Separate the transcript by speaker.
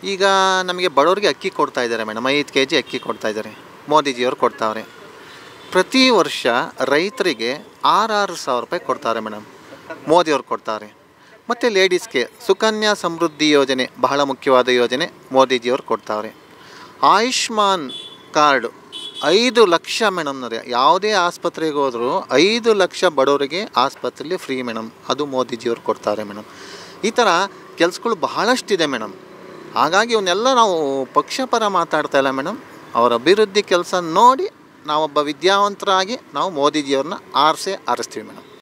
Speaker 1: ಈಗ ನಮಗೆ ಬಡವರಿಗೆ ಅಕ್ಕಿ ಕೊಡ್ತಾ ಇದ್ದಾರೆ ಮೇಡಮ್ ಐದು ಕೆ ಜಿ ಅಕ್ಕಿ ಕೊಡ್ತಾ ಇದ್ದಾರೆ ಮೋದಿಜಿಯವರು ಕೊಡ್ತಾವ್ರೆ ಪ್ರತಿ ವರ್ಷ ರೈತರಿಗೆ ಆರಾರು ಸಾವಿರ ರೂಪಾಯಿ ಕೊಡ್ತಾರೆ ಮೇಡಮ್ ಮೋದಿಯವ್ರು ಕೊಡ್ತಾರೆ ಮತ್ತು ಲೇಡೀಸ್ಗೆ ಸುಕನ್ಯಾ ಸಮೃದ್ಧಿ ಯೋಜನೆ ಬಹಳ ಮುಖ್ಯವಾದ ಯೋಜನೆ ಮೋದಿಜಿಯವ್ರು ಕೊಡ್ತಾವ್ರೆ ಆಯುಷ್ಮಾನ್ ಕಾರ್ಡು ಐದು ಲಕ್ಷ ಮೇಡಮ್ನವ್ರೆ ಯಾವುದೇ ಆಸ್ಪತ್ರೆಗೆ ಹೋದರೂ ಐದು ಲಕ್ಷ ಬಡವರಿಗೆ ಆಸ್ಪತ್ರೆಯಲ್ಲಿ ಫ್ರೀ ಮೇಡಮ್ ಅದು ಮೋದಿಜಿಯವ್ರು ಕೊಡ್ತಾರೆ ಮೇಡಮ್ ಈ ಥರ ಕೆಲಸಗಳು ಬಹಳಷ್ಟಿದೆ ಮೇಡಮ್ ಹಾಗಾಗಿ ಇವನ್ನೆಲ್ಲ ನಾವು ಪಕ್ಷಪರ ಮಾತಾಡ್ತಾ ಇಲ್ಲ ಮೇಡಮ್ ಅವರ ಅಭಿವೃದ್ಧಿ ಕೆಲಸ ನೋಡಿ ನಾವೊಬ್ಬ ವಿದ್ಯಾವಂತರಾಗಿ ನಾವು ಮೋದಿಜಿಯವ್ರನ್ನ ಆರಿಸೇ ಆರಿಸ್ತೀವಿ ಮೇಡಮ್